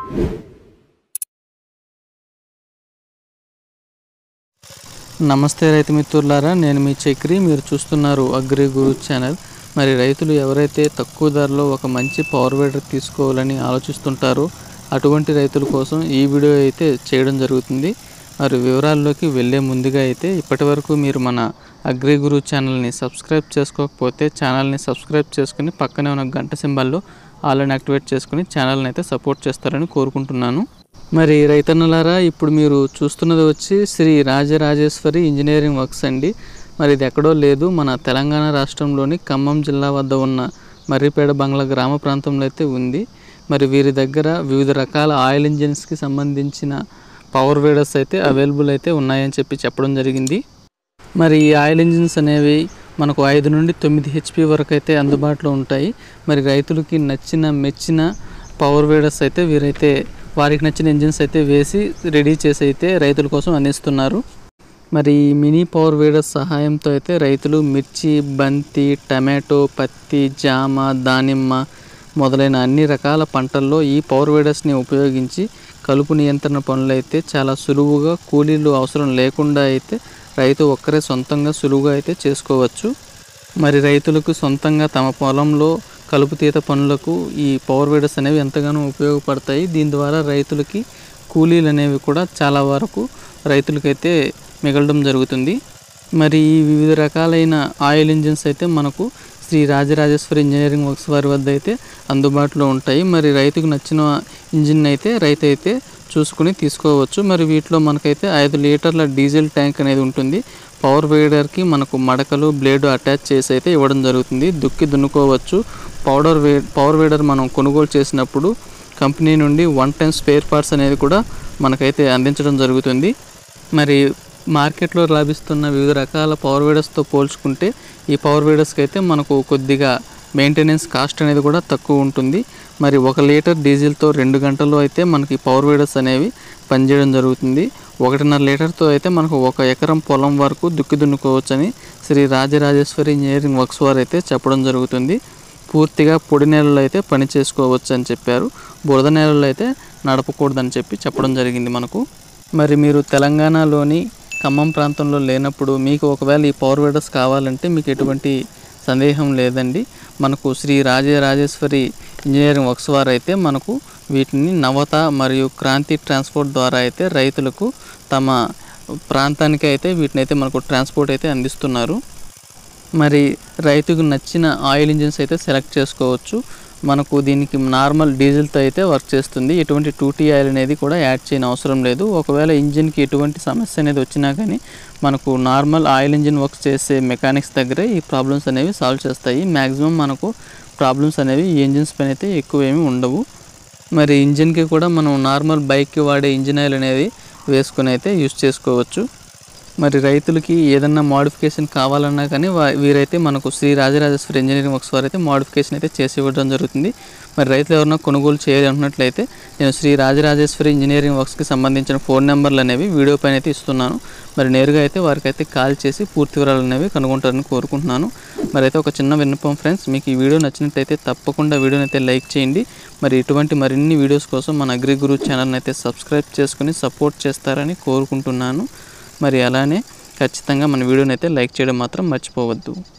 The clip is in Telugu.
నమస్తే రైతు మిత్రులారా నేను మీ చక్రి మీరు చూస్తున్నారు అగ్రి గురు ఛానల్ మరి రైతులు ఎవరైతే తక్కువ ధరలో ఒక మంచి పవర్ వీడర్ తీసుకోవాలని ఆలోచిస్తుంటారో అటువంటి రైతుల కోసం ఈ వీడియో అయితే చేయడం జరుగుతుంది మరి వివరాల్లోకి వెళ్ళే ముందుగా అయితే ఇప్పటివరకు మీరు మన అగ్రి గురు ఛానల్ని సబ్స్క్రైబ్ చేసుకోకపోతే ఛానల్ని సబ్స్క్రైబ్ చేసుకుని పక్కనే ఉన్న గంట సింబల్లో ఆల్ని యాక్టివేట్ చేసుకుని ఛానల్ని అయితే సపోర్ట్ చేస్తారని కోరుకుంటున్నాను మరి రైతన్నులారా ఇప్పుడు మీరు చూస్తున్నది వచ్చి శ్రీ రాజరాజేశ్వరి ఇంజనీరింగ్ వర్క్స్ అండి మరి ఇది ఎక్కడో లేదు మన తెలంగాణ రాష్ట్రంలోని ఖమ్మం జిల్లా వద్ద ఉన్న మర్రిపేడ బంగ్లా గ్రామ ప్రాంతంలో అయితే ఉంది మరి వీరి దగ్గర వివిధ రకాల ఆయిల్ ఇంజిన్స్కి సంబంధించిన పవర్ వేడర్స్ అయితే అవైలబుల్ అయితే ఉన్నాయని చెప్పి చెప్పడం జరిగింది మరి ఈ ఆయిల్ ఇంజిన్స్ అనేవి మనకు ఐదు నుండి తొమ్మిది హెచ్పి వరకు అయితే అందుబాటులో ఉంటాయి మరి రైతులకి నచ్చిన మెచ్చిన పవర్ వేడర్స్ అయితే వీరైతే వారికి నచ్చిన ఇంజిన్స్ అయితే వేసి రెడీ చేసి అయితే రైతుల కోసం అందిస్తున్నారు మరి ఈ మినీ పవర్ వేడర్స్ సహాయంతో అయితే రైతులు మిర్చి బంతి టమాటో పత్తి జామ దానిమ్మ మొదలైన అన్ని రకాల పంటల్లో ఈ పవర్ వేడర్స్ని ఉపయోగించి కలుపు నియంత్రణ పనులు అయితే చాలా సులువుగా కూలీలు అవసరం లేకుండా అయితే రైతు ఒక్కరే సొంతంగా సులువుగా అయితే చేసుకోవచ్చు మరి రైతులకు సొంతంగా తమ పొలంలో కలుపు తీత పనులకు ఈ పవర్ వీడర్స్ అనేవి ఎంతగానో ఉపయోగపడతాయి దీని ద్వారా రైతులకి కూలీలు అనేవి కూడా చాలా వరకు రైతులకైతే మిగలడం జరుగుతుంది మరి ఈ వివిధ రకాలైన ఆయిల్ ఇంజిన్స్ అయితే మనకు శ్రీ రాజరాజేశ్వరి ఇంజనీరింగ్ వర్క్స్ వారి వద్ద అయితే అందుబాటులో ఉంటాయి మరి రైతుకు నచ్చిన ఇంజిన్ అయితే రైతు అయితే చూసుకుని తీసుకోవచ్చు మరి వీటిలో మనకైతే ఐదు లీటర్ల డీజిల్ ట్యాంక్ అనేది ఉంటుంది పవర్ వేడర్కి మనకు మడకలు బ్లేడ్ అటాచ్ చేసి అయితే ఇవ్వడం జరుగుతుంది దుక్కి దున్నుకోవచ్చు పౌడర్ వే పవర్ వేడర్ మనం కొనుగోలు చేసినప్పుడు కంపెనీ నుండి వన్ టైం స్పేర్ పార్ట్స్ అనేది కూడా మనకైతే అందించడం జరుగుతుంది మరి మార్కెట్లో లభిస్తున్న వివిధ రకాల పవర్ వేడర్స్తో పోల్చుకుంటే ఈ పవర్ వేడర్స్కి అయితే మనకు కొద్దిగా మెయింటెనెన్స్ కాస్ట్ అనేది కూడా తక్కువ ఉంటుంది మరి ఒక లీటర్ డీజిల్తో రెండు గంటల్లో అయితే మనకి పవర్ వేడర్స్ అనేవి పనిచేయడం జరుగుతుంది ఒకటిన్నర లీటర్తో అయితే మనకు ఒక ఎకరం పొలం వరకు దుక్కి దున్నుకోవచ్చని శ్రీ రాజరాజేశ్వరి ఇంజనీరింగ్ వర్క్స్ వారు అయితే చెప్పడం జరుగుతుంది పూర్తిగా పొడి నేలల్లో అయితే పని చేసుకోవచ్చు అని చెప్పారు బురద నేలల్లో అయితే నడపకూడదని చెప్పి చెప్పడం జరిగింది మనకు మరి మీరు తెలంగాణలోని ఖమ్మం ప్రాంతంలో లేనప్పుడు మీకు ఒకవేళ ఈ పవర్ వేడర్స్ కావాలంటే మీకు ఎటువంటి సందేహం లేదండి మనకు శ్రీ రాజరాజేశ్వరి ఇంజనీరింగ్ వర్క్స్ వారు అయితే మనకు వీటిని నవత మరియు క్రాంతి ట్రాన్స్పోర్ట్ ద్వారా అయితే రైతులకు తమ ప్రాంతానికి అయితే వీటిని అయితే మనకు ట్రాన్స్పోర్ట్ అయితే అందిస్తున్నారు మరి రైతుకు నచ్చిన ఆయిల్ ఇంజిన్స్ అయితే సెలెక్ట్ చేసుకోవచ్చు మనకు దీనికి నార్మల్ డీజిల్తో అయితే వర్క్ చేస్తుంది ఎటువంటి టూటీ ఆయిల్ అనేది కూడా యాడ్ చేయని అవసరం లేదు ఒకవేళ ఇంజిన్కి ఎటువంటి సమస్య అనేది వచ్చినా కానీ మనకు నార్మల్ ఆయిల్ ఇంజిన్ వర్క్ చేసే మెకానిక్స్ దగ్గరే ఈ ప్రాబ్లమ్స్ అనేవి సాల్వ్ చేస్తాయి మ్యాక్సిమం మనకు ప్రాబ్లమ్స్ అనేవి ఈ ఇంజిన్స్ పైన అయితే ఎక్కువ ఏమీ ఉండవు మరి ఇంజిన్కి కూడా మనం నార్మల్ బైక్కి వాడే ఇంజిన్ ఆయిల్ అనేది వేసుకుని అయితే యూస్ చేసుకోవచ్చు మరి రైతులకి ఏదన్నా మోడిఫికేషన్ కావాలన్నా కానీ వా- వీరైతే మనకు శ్రీ రాజరాజేశ్వరి ఇంజనీరింగ్ వర్క్స్ వారు అయితే మోడిఫికేషన్ అయితే చేసి ఇవ్వడం jరుగుతుంది మరి రైతులు ఎవరైనా కొనుగోలు చేయాలనుకున్నట్లయితే నేను శ్రీ రాజరాజేశ్వరి ఇంజనీరింగ్ వర్క్స్కి సంబంధించిన ఫోన్ నెంబర్లు అనేవి వీడియో పైన అయితే ఇస్తున్నాను మరి నేరుగా అయితే వారికి అయితే కాల్ చేసి పూర్తి వివరాలు అనేవి కనుగొంటారని కోరుకుంటున్నాను మరి అయితే ఒక చిన్న విన్నపం ఫ్రెండ్స్ మీకు ఈ వీడియో నచ్చినట్లయితే తప్పకుండా వీడియోని అయితే లైక్ చేయండి మరి ఇటువంటి మరిన్ని వీడియోస్ కోసం మన అగ్రి గురు ఛానల్ని అయితే సబ్స్క్రైబ్ చేసుకుని సపోర్ట్ చేస్తారని కోరుకుంటున్నాను మరి అలానే ఖచ్చితంగా మన వీడియోని అయితే లైక్ చేయడం మాత్రం మర్చిపోవద్దు